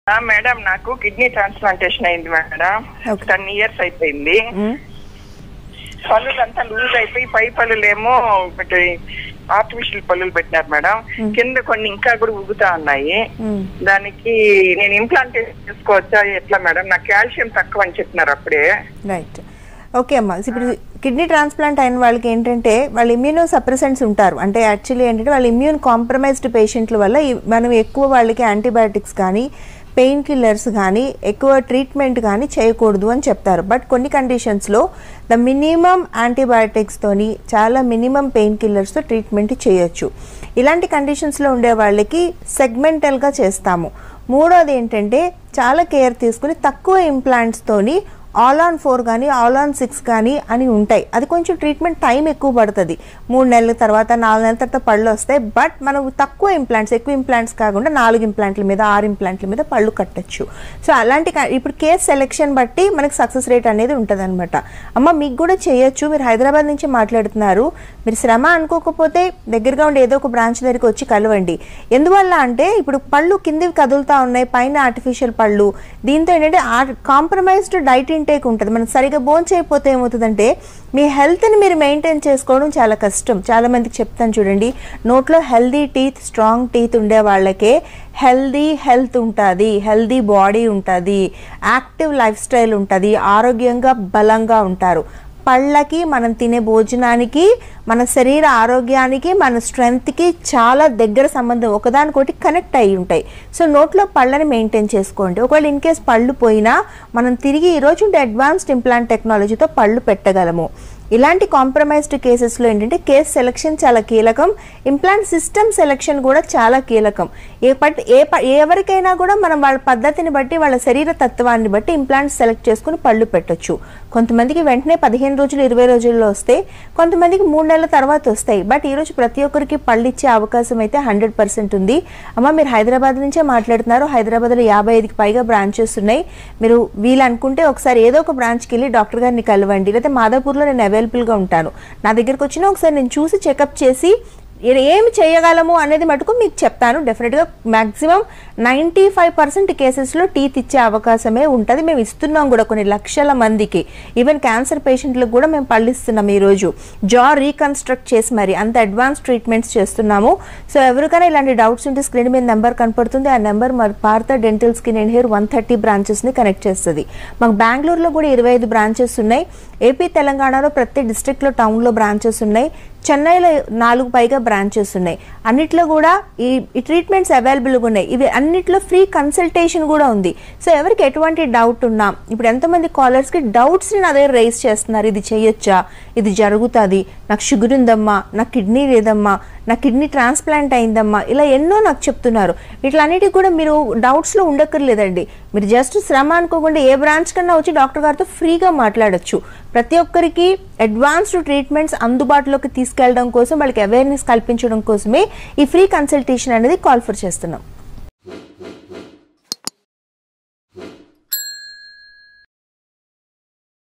ఆ, మేడం నాకు kidney transplantation అయింది మేడం Okay. టెన్ ఇయర్స్ అయిపోయింది మ్మ్. పళ్ళు అంతా లూజ్ అయిపోయి పై పళ్ళులేమో ఆర్టిఫిషియల్ పళ్ళులు పెట్టినారు మేడం కింద కొన్ని ఇంకా కూడా ఉగుతా ఉన్నాయి మ్మ్. దానికి నేను ఇంప్లాంటేషన్ చేసుకోవచ్చా ఎట్లా మేడం నాకు కాల్షియం తక్కువ అని చెప్పినారు అప్పుడే రైట్ ఓకే అమ్మా ఇప్పుడు కిడ్నీ ట్రాన్స్ప్లాంట్ అయిన వాళ్ళకి ఏంటంటే వాళ్ళు ఇమ్యూనో సప్రెసెంట్స్ ఉంటారు అంటే యాక్చువల్లీ ఏంటంటే వాళ్ళు ఇమ్యూన్ కాంప్రమైజ్డ్ పేషెంట్ల వల్ల ఈ- మనం ఎక్కువ వాళ్ళకి యాంటీబయాటిక్స్ కానీ పెయిన్ కిల్లర్స్ కానీ ఎక్కువ ట్రీట్మెంట్ కానీ చేయకూడదు అని చెప్తారు బట్ కొన్ని కండిషన్స్లో ద మినిమం యాంటీబయాటిక్స్తోని చాలా మినిమం పెయిన్ కిల్లర్స్తో ట్రీట్మెంట్ చేయొచ్చు ఇలాంటి కండిషన్స్లో ఉండే వాళ్ళకి సెగ్మెంటల్గా చేస్తాము మూడోది ఏంటంటే చాలా కేర్ తీసుకుని తక్కువ ఇంప్లాంట్స్తోని ఆల్ ఆన్ ఫోర్ కానీ ఆల్ ఆన్ సిక్స్ కానీ అని ఉంటాయి అది కొంచెం ట్రీట్మెంట్ టైం ఎక్కువ పడుతుంది మూడు నెలల తర్వాత నాలుగు నెలల తర్వాత పళ్ళు వస్తాయి బట్ మనం తక్కువ ఇంప్లాంట్స్ ఎక్కువ ఇంప్లాంట్స్ కాకుండా నాలుగు ఇంప్లాంట్ల మీద ఆరు ఇంప్లాంట్ల మీద పళ్ళు కట్టచ్చు సో అలాంటి క- ఇప్పుడు కేస్ సెలెక్షన్ బట్టి మనకి సక్సెస్ రేట్ అనేది ఉంటుంది అనమాట అమ్మ మీకు కూడా చేయొచ్చు మీరు హైదరాబాద్ నుంచి మాట్లాడుతున్నారు మీరు శ్రమ అనుకోకపోతే దగ్గరగా ఉండే ఏదో ఒక బ్రాంచ్ దగ్గరికి వచ్చి కలవండి ఎందువల్ల అంటే ఇప్పుడు పళ్ళు కిందివి కదులుతా ఉన్నాయి పైన ఆర్టిఫిషియల్ పళ్ళు దీంతో ఏంటంటే కాంప్రమైజ్డ్ డైట్ ఇంటేక్ ఉంటుంది మనం సరిగా బోన్ చేయకపోతే ఏమవుతుందంటే మీ హెల్త్ని మీరు మెయింటైన్ చేసుకోవడం చాలా కష్టం చాలా మందికి చెప్తాను చూడండి నోట్లో హెల్దీ టీత్ స్ట్రాంగ్ టీత్ ఉండే వాళ్ళకే హెల్దీ హెల్త్ ఉంటుంది హెల్దీ బాడీ ఉంటుంది యాక్టివ్ లైఫ్ స్టైల్ ఉంటుంది ఆరోగ్యంగా బలంగా ఉంటారు పళ్ళకి మనం తినే భోజనానికి మన శరీర ఆరోగ్యానికి మన స్ట్రెంగ్త్కి చాలా దగ్గర సంబంధం ఒకదానికొకటి కనెక్ట్ అయి ఉంటాయి సో నోట్లో పళ్ళని మెయింటైన్ చేసుకోండి ఒకవేళ ఇన్ కేస్ పళ్ళు పోయినా మనం తిరిగి ఈరోజు ఉండే అడ్వాన్స్డ్ ఇంప్లాంట్ టెక్నాలజీతో పళ్ళు పెట్టగలము ఇలాంటి కాంప్రమైజ్డ్ కేసెస్లో ఏంటంటే కేస్ సెలెక్షన్ చాలా కీలకం ఇంప్లాంట్ సిస్టమ్ సెలెక్షన్ కూడా చాలా కీలకం ఏ పట్ ఏ ప- ఎవరికైనా కూడా మనం వాళ్ళ పద్ధతిని బట్టి వాళ్ళ శరీర తత్వాన్ని బట్టి ఇంప్లాంట్ సెలెక్ట్ చేసుకుని పళ్ళు పెట్టొచ్చు కొంతమందికి వెంటనే పదిహేను రోజులు ఇరవై రోజుల్లో వస్తాయి కొంతమందికి మూడు నెలల తర్వాత వస్తాయి బట్ ఈరోజు ప్రతి ఒక్కరికి పళ్ళు ఇచ్చే అవకాశం అయితే హండ్రెడ్ పర్సెంట్ ఉంది అమ్మ మీరు హైదరాబాద్ నుంచే మాట్లాడుతున్నారు హైదరాబాద్లో యాభై ఐదుకి పైగా బ్రాంచెస్ ఉన్నాయి మీరు వీలు అనుకుంటే ఒకసారి ఏదో ఒక బ్రాంచ్కి వెళ్ళి డాక్టర్ గారిని కలవండి లేకపోతే మాదాపూర్లో నేను అవైలబుల్గా ఉంటాను నా దగ్గరికి వచ్చినా ఒకసారి నేను చూసి చెకప్ చేసి ఏ- ఏమి చేయగలము అనేది మటుకు మీకు చెప్తాను డెఫినెట్గా మ్యాక్సిమం నైంటీ ఫైవ్ పర్సెంట్ కేసెస్లో టీత్ ఇచ్చే అవకాశమే ఉంటుంది మేము ఇస్తున్నాం కూడా కొన్ని లక్షల మందికి ఈవెన్ క్యాన్సర్ పేషెంట్లకు కూడా మేము పళ్ళు ఇస్తున్నాం ఈరోజు జా రీకన్స్ట్రక్ట్ చేసి మరి అంత అడ్వాన్స్ ట్రీట్మెంట్స్ చేస్తున్నాము సో ఎవరికైనా ఇలాంటి డౌట్స్ ఉంటే స్క్రీన్ మీద నెంబర్ కనపడుతుంది ఆ నెంబర్ మరి Bharat dental skin and hair one thirty బ్రాంచెస్ని కనెక్ట్ చేస్తుంది మాకు బెంగళూరులో కూడా ఇరవై ఐదు బ్రాంచెస్ ఉన్నాయి ఏపీ తెలంగాణలో ప్రతి డిస్ట్రిక్ట్లో టౌన్లో బ్రాంచెస్ ఉన్నాయి చెన్నైలో నాలుగు పైగా బ్రాంచెస్ ఉన్నాయి అన్నిట్లో కూడా ఈ ఈ ట్రీట్మెంట్స్ అవైలబుల్గా ఉన్నాయి ఇవి అన్నిట్లో ఫ్రీ కన్సల్టేషన్ కూడా ఉంది సో ఎవరికి ఎటువంటి డౌట్ ఉన్నా ఇప్పుడు ఎంతమంది కాలర్స్కి డౌట్స్ని నా దగ్గర రైజ్ చేస్తున్నారు ఇది చేయొచ్చా ఇది జరుగుతుంది నాకు షుగర్ ఉందమ్మా నాకు కిడ్నీ లేదమ్మా నా కిడ్నీ ట్రాన్స్ప్లాంట్ అయిందమ్మా ఇలా ఎన్నో నాకు చెప్తున్నారు వీటిలన్నిటికి కూడా మీరు డౌట్స్లో ఉండక్కర్లేదండి మీరు జస్ట్ శ్రమ అనుకోకుండా ఏ బ్రాంచ్ కన్నా వచ్చి డాక్టర్ గారితో ఫ్రీగా మాట్లాడొచ్చు ప్రతి ఒక్కరికి అడ్వాన్స్డ్ ట్రీట్మెంట్స్ అందుబాటులోకి తీసుకెళ్ళడం కోసం వాళ్ళకి అవేర్నెస్ కల్పించడం కోసమే ఈ ఫ్రీ కన్సల్టేషన్ అనేది కాల్ ఫర్ చేస్తున్నాం